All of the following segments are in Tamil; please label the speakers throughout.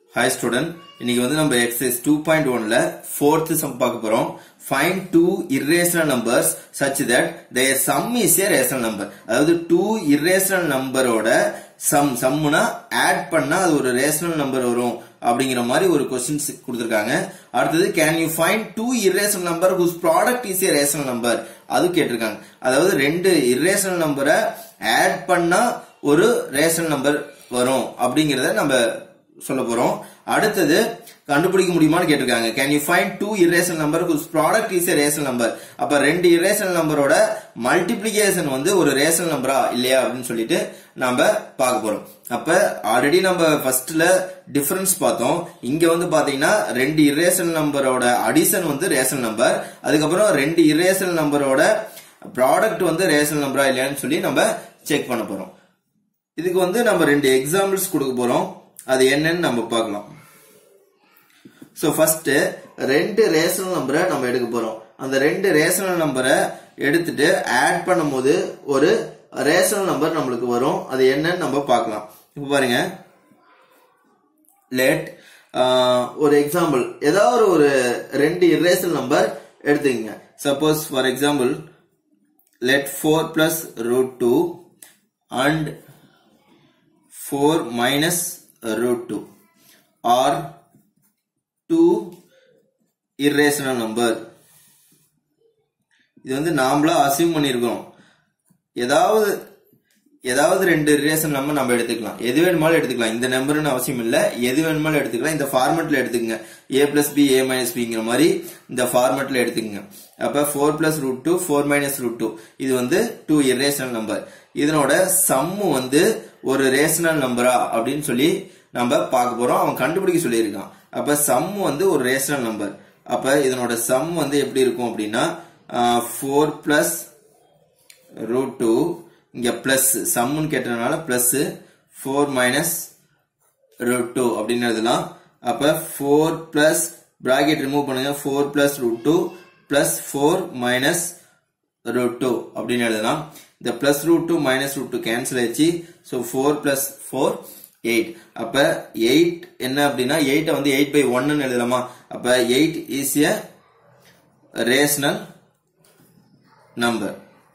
Speaker 1: ஹாய் ஸ்டூடெண்ட் இன்னைக்கு வந்து நம்ம எக்ஸசைஸ் டூ பாயிண்ட் ஒன்ல ஃபோர்த் சம் பார்க்க போறோம் find two irrational numbers such that their sum is a rational number அதாவது டூ irrational நம்பரோட சம் சம்னா ஆட் பண்ணா அது ஒரு ரேஷனல் நம்பர் வரும் அப்படிங்கிற மாதிரி ஒரு கொஸ்டின்ஸ் கொடுத்திருக்காங்க அடுத்தது can you find two irrational number whose product is a rational number அது கேட்டிருக்காங்க அதாவது ரெண்டு irrational நம்பரை ஆட் பண்ணா ஒரு ரேஷனல் நம்பர் வரும் அப்படிங்கறத நம்ம சொல்ல போறோம் அடுத்தது கண்டுபிடிக்க முடியுமான்னு கேட்டிருக்காங்க can you find two irrational number whose product is a rational number அப்ப ரெண்டு இரேஷனல் நம்பரோட மல்டிப்ளிகேஷன் வந்து ஒரு ரேஷனல் நம்பரா இல்லையா அப்படின்னு சொல்லிட்டு நாம பார்க்க போறோம் அப்ப ஆல்ரெடி நம்ம ஃபர்ஸ்ட்ல டிஃபரன்ஸ் பார்த்தோம் இங்க வந்து பாத்தீங்கன்னா ரெண்டு இரேஷனல் நம்பரோட அடிஷன் வந்து ரேஷனல் நம்பர் அதுக்கப்புறம் ரெண்டு இரேஷனல் நம்பரோட ப்ராடக்ட் வந்து ரேஷனல் நம்பரா இல்லையான்னு சொல்லி நம்ம செக் பண்ண போறோம் இதுக்கு வந்து நம்ம ரெண்டு எக்ஸாம்பிள்ஸ் கொடுக்க போறோம் அது என்னன்னு நம்ம பார்க்கலாம் ஸோ ஃபர்ஸ்ட் ரெண்டு ரேஷனல் நம்பரை நம்ம எடுக்க போறோம் அந்த ரெண்டு ரேஷனல் நம்பரை எடுத்துட்டு ஆட் பண்ணும்போது ஒரு ரேஷனல் நம்பர் நம்மளுக்கு வரும் அது என்னன்னு நம்ம பார்க்கலாம் இப்போ பாருங்க லெட் ஒரு எக்ஸாம்பிள் ஏதாவது ஒரு ரெண்டு இரேஷனல் நம்பர் எடுத்துக்கங்க suppose for example let 4 plus root 2 and 4 minus root 2 are two irrational number இது வந்து நாமளா அசியூம் பண்ணியிருக்கோம் ஏதாவது ஏதாவது ரெண்டு ரிலேஷன் நம்பர் நம்ம எடுத்துக்கலாம் எது வேணுமாலும் எடுத்துக்கலாம் இந்த நம்பர்னு அவசியம் இல்ல எது வேணுமாலும் எடுத்துக்கலாம் இந்த ஃபார்மேட்ல எடுத்துக்கங்க A plus B A minus பிங்கிற மாதிரி இந்த ஃபார்மேட்ல எடுத்துக்கங்க அப்ப four plus root two four minus root two இது வந்து டூ இரேஷனல் நம்பர் இதனோட சம்மு வந்து ஒரு ரேஷனல் நம்பரா அப்படின்னு சொல்லி நம்ம பார்க்க போறோம் அவன் கண்டுபிடிக்க சொல்லியிருக்கான் அப்ப சம் வந்து ஒரு ரேஷனல் நம்பர் அப்ப இதனோட சம் வந்து எப்படி இருக்கும் அப்படின்னா ஃபோர் பிளஸ் ரூட் டூ இங்க பிளஸ் சம்முன்னு கேட்டதுனால plus four minus root two அப்படின்னு எழுதலாம் அப்ப ஃபோர் பிளஸ் பிராக்கெட் ரிமூவ் பண்ணுங்க four plus root two plus four minus root two அப்படின்னு எழுதலாம் இந்த plus root two minus root two cancel ஆயிடுச்சு so four plus four eight அப்ப எயிட் என்ன அப்படின்னா எயிட்டை வந்து எயிட் பை ஒன்னு எழுதலாமா அப்ப eight is a rational number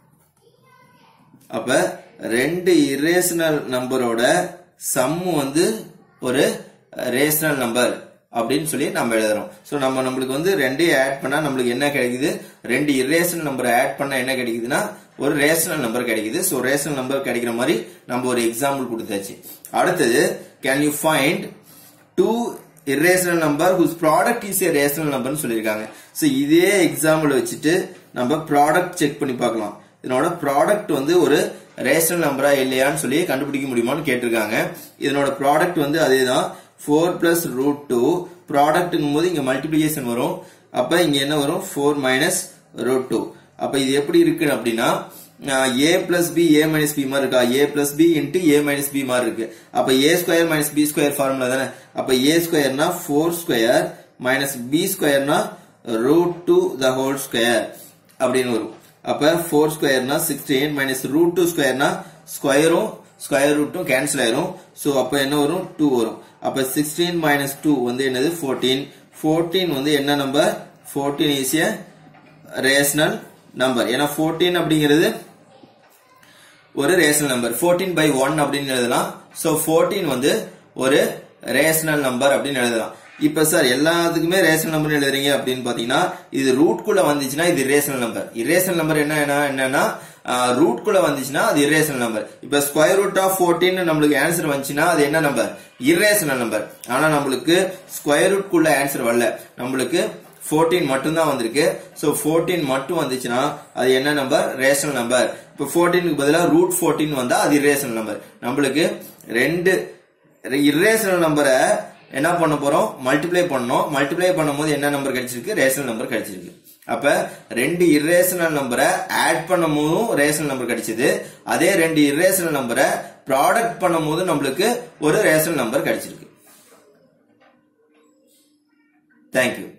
Speaker 1: அப்ப ரெண்டு இரேஷனல் நம்பரோட சம் வந்து ஒரு ரேஷனல் நம்பர் அப்படின்னு சொல்லி நம்ம எழுதுறோம் ஸோ நம்ம நம்மளுக்கு வந்து ரெண்டையும் ஆட் பண்ணா நம்மளுக்கு என்ன கிடைக்குது ரெண்டு இரேஷனல் நம்பரை ஆட் பண்ணா என்ன கிடைக்குதுன்னா ஒரு ரேஷனல் நம்பர் கிடைக்குது ஸோ ரேஷனல் நம்பர் கிடைக்கிற மாதிரி நம்ம ஒரு எக்ஸாம்பிள் கொடுத்தாச்சு அடுத்தது can you find two irrational number whose product is a rational நம்பர்னு சொல்லியிருக்காங்க ஸோ இதே எக்ஸாம்பிள் வச்சுட்டு நம்ம ப்ராடக்ட் செக் பண்ணி பார்க்கலாம் இதனோட ப்ராடக்ட் வந்து ஒரு ரேஷனல் நம்பரா இல்லையான்னு சொல்லி கண்டுபிடிக்க முடியுமான்னு கேட்டிருக்காங்க இதனோட ப்ராடக்ட் வந்து அதே தான் ஃபோர் பிளஸ் ரூட் டூ ப்ராடக்ட்ங்கும் போது இங்க மல்டிபிளிகேஷன் வரும் அப்ப இங்க என்ன வரும் ஃபோர் மைனஸ் ரூட் டூ அப்ப இது எப்படி இருக்கு அப்படின்னா A plus B A minus B மாதிரி இருக்கா A plus B into A minus B மாதிரி இருக்கு அப்ப A square minus B square formula தானே அப்ப ஏ ஸ்கொயர்னா ஃபோர் ஸ்கொயர் மைனஸ் பி ஸ்கொயர்னா root two the whole square அப்படின்னு வரும் அப்ப ஃபோர் ஸ்கொயர்னா சிக்ஸ்டீன் மைனஸ் ரூட் டூ ஸ்கொயர்னா ஸ்கொயரும் ஸ்கொயர் ரூட்டும் கேன்சல் ஆயிரும் ஸோ அப்ப என்ன வரும் டூ வரும் அப்ப சிக்ஸ்டீன் மைனஸ் டூ வந்து என்னது ஃபோர்டீன் ஃபோர்டீன் வந்து என்ன number fourteen is a rational number ஏன்னா ஃபோர்டீன் அப்படிங்கிறது ஒரு rational number fourteen by one அப்படின்னு எழுதலாம் ஸோ ஃபோர்டீன் வந்து ஒரு ரேஷனல் நம்பர் அப்படின்னு எழுதலாம் இப்ப சார் எல்லாத்துக்குமே ரேஷனல் நம்பர் எழுதுறீங்க அப்படின்னு பாத்தீங்கன்னா இது ரூட்குள்ள வந்துச்சுன்னா இது இரேஷனல் நம்பர் இரேஷனல் நம்பர் என்ன என்னன்னா ரூட்குள்ள வந்துச்சுன்னா அது இரேஷனல் நம்பர் இப்ப ஸ்கொயர் ரூட் ஆஃப் ஃபோர்டீன் நம்மளுக்கு ஆன்சர் வந்துச்சுன்னா அது என்ன நம்பர் இரேஷனல் நம்பர் ஆனா நம்மளுக்கு ஸ்கொயர் ரூட்குள்ள ஆன்சர் வரல நம்மளுக்கு ஃபோர்டீன் மட்டும் தான் வந்திருக்கு ஸோ ஃபோர்டீன் மட்டும் வந்துச்சுன்னா அது என்ன நம்பர் ரேஷனல் நம்பர் இப்போ ஃபோர்டீனுக்கு பதிலாக ரூட் ஃபோர்டீன் வந்தா அது இரேஷனல் நம்பர் நம்மளுக்கு ரெண்டு இரேஷனல் நம்பரை என்ன பண்ண போறோம் மல்டிப்ளை பண்ணோம் மல்டிப்ளை பண்ணும்போது என்ன நம்பர் கிடைச்சிருக்கு ரேஷனல் நம்பர் கிடைச்சிருக்கு அப்ப ரெண்டு இரேஷனல் நம்பரை ஆட் பண்ணும் போதும் ரேஷனல் நம்பர் கிடைச்சது அதே ரெண்டு இரேஷனல் நம்பரை ப்ராடக்ட் பண்ணும் போது நம்மளுக்கு ஒரு ரேஷனல் நம்பர் கிடைச்சிருக்கு தேங்க்யூ